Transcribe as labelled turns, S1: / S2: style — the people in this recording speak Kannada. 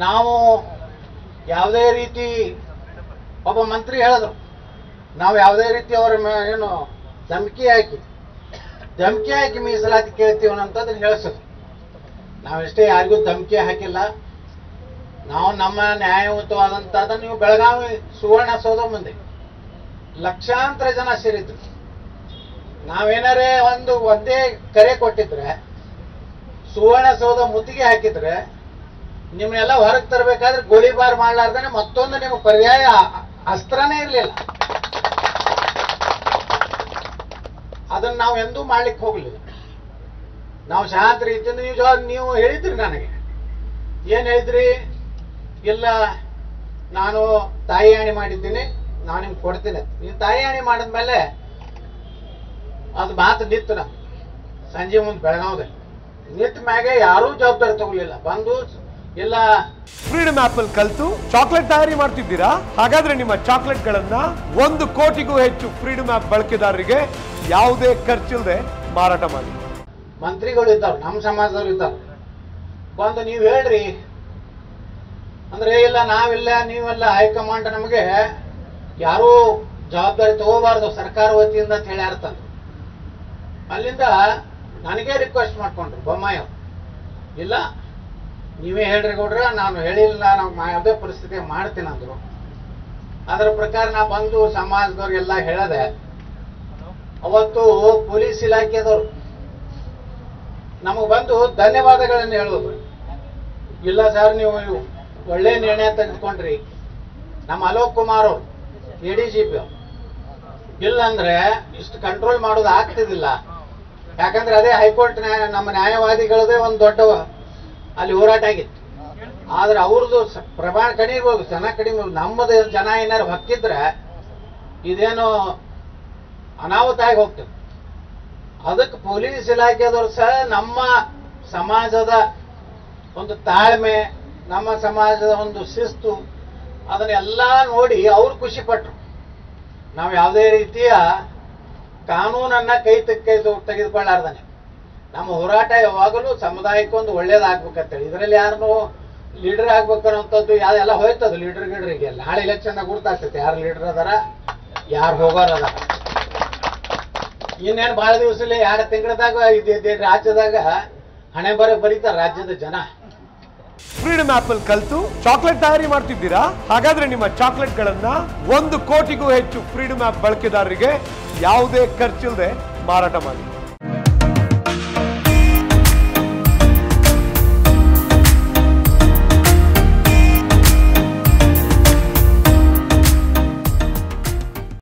S1: ನಾವು ಯಾವುದೇ ರೀತಿ ಒಬ್ಬ ಮಂತ್ರಿ ಹೇಳಿದ್ರು ನಾವು ಯಾವುದೇ ರೀತಿ ಅವರ ಮೇ- ಏನು ಧಮಕಿ ಹಾಕಿ ಧಮಕಿ ಹಾಕಿ ಮೀಸಲಾತಿ ಕೇಳ್ತೀವಿ ಅನ್ನೋಂಥದ್ದನ್ನ ಹೇಳಿಸಿದ್ರು ನಾವೆಷ್ಟೇ ಯಾರಿಗೂ ಧಮಕಿ ಹಾಕಿಲ್ಲ ನಾವು ನಮ್ಮ ನ್ಯಾಯಯುತವಾದಂಥದ್ದು ನೀವು ಬೆಳಗಾವಿ ಸುವರ್ಣಸೌಧ ಮುಂದೆ ಲಕ್ಷಾಂತರ ಜನ ಸೇರಿದ್ರು ನಾವೇನಾರೇ ಒಂದು ಒಂದೇ ಕರೆ ಕೊಟ್ಟಿದ್ರೆ ಸುವರ್ಣಸೌಧ ಮುತ್ತಿಗೆ ಹಾಕಿದ್ರೆ ನಿಮ್ಮನ್ನೆಲ್ಲ ಹೊರಗೆ ತರಬೇಕಾದ್ರೆ ಗೋಲಿಬಾರ್ ಮಾಡ್ಲಾರ್ದೇನೆ ಮತ್ತೊಂದು ನಿಮಗೆ ಪರ್ಯಾಯ ಅಸ್ತ್ರನೇ ಇರಲಿಲ್ಲ ಅದನ್ನ ನಾವು ಎಂದೂ ಮಾಡ್ಲಿಕ್ಕೆ ಹೋಗ್ಲಿಲ್ಲ ನಾವು ಶಾಂತ ರೀತಿಯಿಂದ ನೀವು ಜವಾಬ್ ನೀವು ಹೇಳಿದ್ರಿ ನನಗೆ ಏನ್ ಹೇಳಿದ್ರಿ ಇಲ್ಲ ನಾನು ತಾಯಿ ಹಾಣಿ ಮಾಡಿದ್ದೀನಿ ನಾನು ನಿಮ್ಗೆ ಕೊಡ್ತೀನಿ ಅಂತ. ನೀವು ತಾಯಿ ಹಾಣಿ ಮಾಡಿದ್ಮೇಲೆ ಅದು ಮಾತು ನಿತ್ತು ನಮ್ಗೆ ಸಂಜೆ ಮುಂದೆ ಬೆಳಗಾವದಲ್ಲಿ ನಿಂತ ಮ್ಯಾಗೆ ಯಾರೂ ಜವಾಬ್ದಾರಿ ತಗೊಳ್ಳಿಲ್ಲ ಬಂದು ಇಲ್ಲ
S2: ಫ್ರೀಡಮ್ ಆಪ್ ಅಲ್ಲಿ ಕಲ್ತು ಚಾಕ್ಲೇಟ್ ತಯಾರಿ ಮಾಡ್ತಿದ್ದೀರಾ ಹಾಗಾದ್ರೆ ನಿಮ್ಮ ಚಾಕ್ಲೇಟ್ ಗಳನ್ನ ಒಂದು ಕೋಟಿಗೂ ಹೆಚ್ಚು ಫ್ರೀಡಮ್ ಆಪ್ ಬಳಕೆದಾರರಿಗೆ ಯಾವುದೇ ಖರ್ಚಿಲ್ಲದೆ ಮಾರಾಟ ಮಾಡಿ
S1: ಮಂತ್ರಿಗಳು ಇದ್ದಾವೆ ನಮ್ಮ ಸಮಾಜದವ್ರು ಇದ್ದಾರೆ ಬಂದು ನೀವು ಹೇಳ್ರಿ ಅಂದ್ರೆ ಇಲ್ಲ ನಾವಿಲ್ಲ ನೀವೆಲ್ಲ ಹೈಕಮಾಂಡ್ ನಮಗೆ ಯಾರೂ ಜವಾಬ್ದಾರಿ ತಗೋಬಾರ್ದು ಸರ್ಕಾರ ವತಿಯಿಂದ ಅಂತ ಹೇಳಿ ತಂದ್ರು ಅಲ್ಲಿಂದ ನನಗೇ ರಿಕ್ವೆಸ್ಟ್ ಮಾಡ್ಕೊಂಡ್ರು ಬೊಮ್ಮಾಯಿ ಅವ್ರು. ಇಲ್ಲ ನೀವೇ ಹೇಳ್ರಿ ಗೌಡ್ರ ನಾನು ಹೇಳಿಲ್ಲ ನಾವು ಮಾ- ಯಾವುದೇ ಪರಿಸ್ಥಿತಿ ಮಾಡ್ತೀನಿ ಅಂದ್ರು ಅದರ ಪ್ರಕಾರ ನಾ ಬಂದು ಸಮಾಜದವ್ರಿಗೆಲ್ಲ ಹೇಳದೆ ಅವತ್ತು ಪೊಲೀಸ್ ಇಲಾಖೆದವರು ನಮಗೆ ಬಂದು ಧನ್ಯವಾದಗಳನ್ನು ಹೇಳೋದು ಇಲ್ಲ ಸರ್ ನೀವು ಒಳ್ಳೆ ನಿರ್ಣಯ ತೆಗೆದುಕೊಂಡ್ರಿ ನಮ್ಮ ಅಲೋಕ್ ಕುಮಾರ್ ಅವರು ಎ ಡಿ ಜಿ ಪಿ ಇಲ್ಲಂದ್ರೆ ಇಷ್ಟು ಕಂಟ್ರೋಲ್ ಮಾಡೋದು ಆಗ್ತಿದ್ದಿಲ್ಲ ಯಾಕಂದ್ರೆ ಅದೇ ಹೈಕೋರ್ಟ್ ನ್ಯಾಯ ನಮ್ಮ ನ್ಯಾಯವಾದಿಗಳದೇ ಒಂದು ದೊಡ್ಡ ಅಲ್ಲಿ ಹೋರಾಟ ಆಗಿತ್ತು ಆದ್ರೆ ಅವ್ರದ್ದು ಸ- ಪ್ರಮಾಣ ಕಡಿಮೆ ಇರ್ಬೋದು ಜನ ಕಡಿಮೆ ಇರ್ಬೋದು. ನಮ್ಮದು ಜನ ಏನಾರು ಹೊಕ್ಕಿದ್ರೆ ಇದೇನು ಅನಾಹುತ ಆಗಿ ಹೋಗ್ತದೆ ಅದಕ್ಕೆ ಪೊಲೀಸ್ ಇಲಾಖೆದವರು ಸಹ ನಮ್ಮ ಸಮಾಜದ ಒಂದು ತಾಳ್ಮೆ ನಮ್ಮ ಸಮಾಜದ ಒಂದು ಶಿಸ್ತು ಅದನ್ನೆಲ್ಲ ನೋಡಿ ಅವ್ರು ಖುಷಿ ಪಟ್ರು ನಾವು ಯಾವುದೇ ರೀತಿಯ ಕಾನೂನನ್ನ ಕೈ ತೆ- ಕೈ ತು- ತೆಗೆದುಕೊಳ್ಳಾರ್ದಾನೆ ನಮ್ಮ ಹೋರಾಟ ಯಾವಾಗಲೂ ಸಮುದಾಯಕ್ಕೆ ಒಂದು ಒಳ್ಳೇದಾಗ್ಬೇಕಂತೇಳಿ ಇದರಲ್ಲಿ ಯಾರನ್ನು ಲೀಡರ್ ಆಗ್ಬೇಕನ್ನೋಂಥದ್ದು ಯಾವ್ದೆಲ್ಲ ಹೋಯ್ತದ ಲೀಡರ್ ಗೀಡರಿಗೆ ನಾಳೆ ಎಲೆಕ್ಷನ್ ಗೊತ್ತಾಗ್ತೈತೆ ಯಾರು ಲೀಡರ್ ಅದಾರ ಯಾರು ಹೋಗೋರ್ ಅದಾರ ಇನ್ನೇನು ಭಾಳ ದಿವಸದಲ್ಲಿ ಎರಡು ತಿಂಗಳದಾಗ ಇದು ರಾಜ್ಯದಾಗ ಹಣೆ ಬರ ಬರೀತಾರ ರಾಜ್ಯದ ಜನ
S2: ಫ್ರೀಡಮ್ ಆಪ್ ಅಲ್ಲಿ ಕಲ್ತು ಚಾಕ್ಲೇಟ್ ತಯಾರಿ ಮಾಡ್ತಿದ್ದೀರಾ ಹಾಗಾದ್ರೆ ನಿಮ್ಮ ಚಾಕ್ಲೇಟ್ ಗಳನ್ನ ಒಂದು ಕೋಟಿಗೂ ಹೆಚ್ಚು ಫ್ರೀಡಮ್ ಆಪ್ ಬಳಕೆದಾರರಿಗೆ ಯಾವುದೇ ಖರ್ಚಿಲ್ಲದೆ ಮಾರಾಟ ಮಾಡಿ